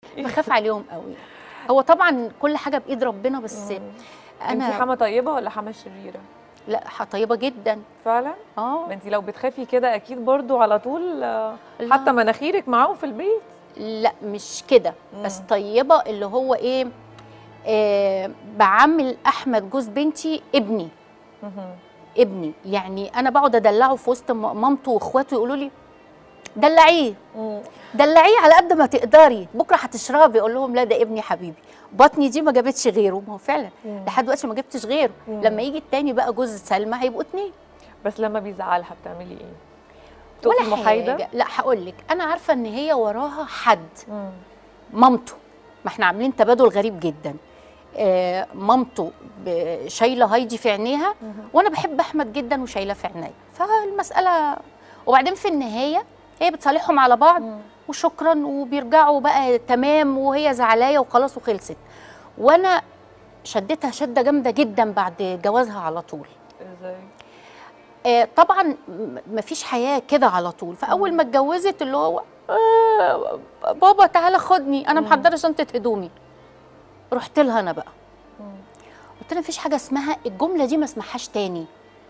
بخاف عليهم قوي هو طبعا كل حاجه بايد ربنا بس انت انا حما طيبه ولا حما شريره لا ح- طيبه جدا فعلا اه ما انت لو بتخافي كده اكيد برضو على طول آه، لا. حتى مناخيرك معاهم في البيت لا مش كده بس مم. طيبه اللي هو ايه آه بعمل احمد جوز بنتي ابني مهم. ابني يعني انا بقعد ادلعه في وسط م- مامته واخواته يقولوا لي دلعيه مم. دلعيه على قد ما تقدري بكره هتشربي اقول لهم لا ده ابني حبيبي بطني دي ما جابتش غيره ما هو فعلا مم. لحد دلوقتي ما جبتش غيره مم. لما يجي التاني بقى جوز سلمى هيبقوا اتنين بس لما بيزعلها بتعملي ايه؟ ولا بتقفي محايده؟ حاجه لا هقول لك انا عارفه ان هي وراها حد مم. مامته ما احنا عاملين تبادل غريب جدا آه مامته ب- شايله هايدي في عينيها مهم. وانا بحب احمد جدا وشايله في عينيا فالمساله وبعدين في النهايه هي بتصالحهم على بعض مم. وشكرا وبيرجعوا بقى تمام وهي زعلايه وخلاص وخلصت وانا شدتها شده جامده جدا بعد جوازها على طول ازاي؟ آه، طبعا م- مفيش حياه كده على طول فاول ما اتجوزت اللي هو آه بابا تعالى خدني انا مم. محضره شنطه هدومي رحت لها انا بقى مم. قلت لها مفيش حاجه اسمها الجمله دي ما اسمعهاش تاني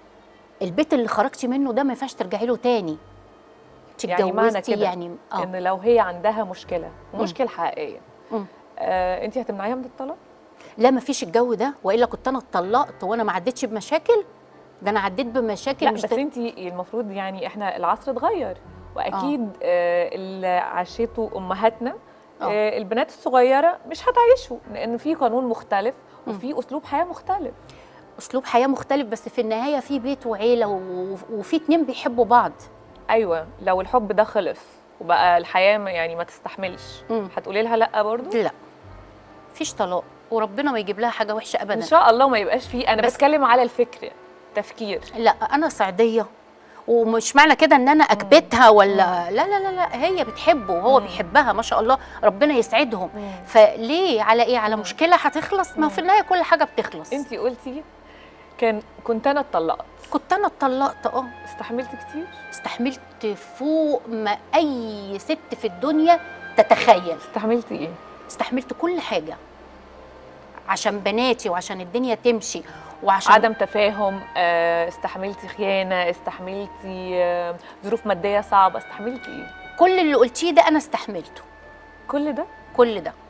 البيت اللي خرجتي منه ده ما ينفعش ترجعي له تاني يعني معنى اتجوزتي كده يعني اه ان لو هي عندها مشكله مشكله حقيقيه مم. آه انت هتمنعيها من الطلاق؟ لا مفيش الجو ده والا كنت انا اتطلقت وانا ما عدتش بمشاكل ده انا عديت بمشاكل لا مش بس ده- انت المفروض يعني احنا العصر اتغير واكيد آه اللي عاشته امهاتنا آه. آه البنات الصغيره مش هتعيشوا لان في قانون مختلف وفي اسلوب حياه مختلف اسلوب حياه مختلف بس في النهايه في بيت وعيله و- وفي اتنين بيحبوا بعض ايوه لو الحب ده خلص وبقى الحياه ما- يعني ما تستحملش مم. هتقولي لها لا برضو لا مفيش طلاق وربنا ما يجيب لها حاجه وحشه ان ابدا شاء الله ما يبقاش فيه انا بس- بتكلم على الفكر تفكير لا انا صعيديه ومش معنى كده ان انا اكبتها ولا لا لا لا لا هي بتحبه وهو مم. بيحبها ما شاء الله ربنا يسعدهم فليه على ايه على مشكله هتخلص ما في النهايه كل حاجه بتخلص انت قلتي كان كنت انا اتطلقت كنت انا اتطلقت اه استحملت كتير استحملت فوق ما اي ست في الدنيا تتخيل استحملتي ايه استحملت كل حاجه عشان بناتي وعشان الدنيا تمشي وعشان عدم تفاهم آه، استحملتي خيانه استحملتي آه، ظروف ماديه صعبه استحملتي ايه كل اللي قلتيه ده انا استحملته كل ده كل ده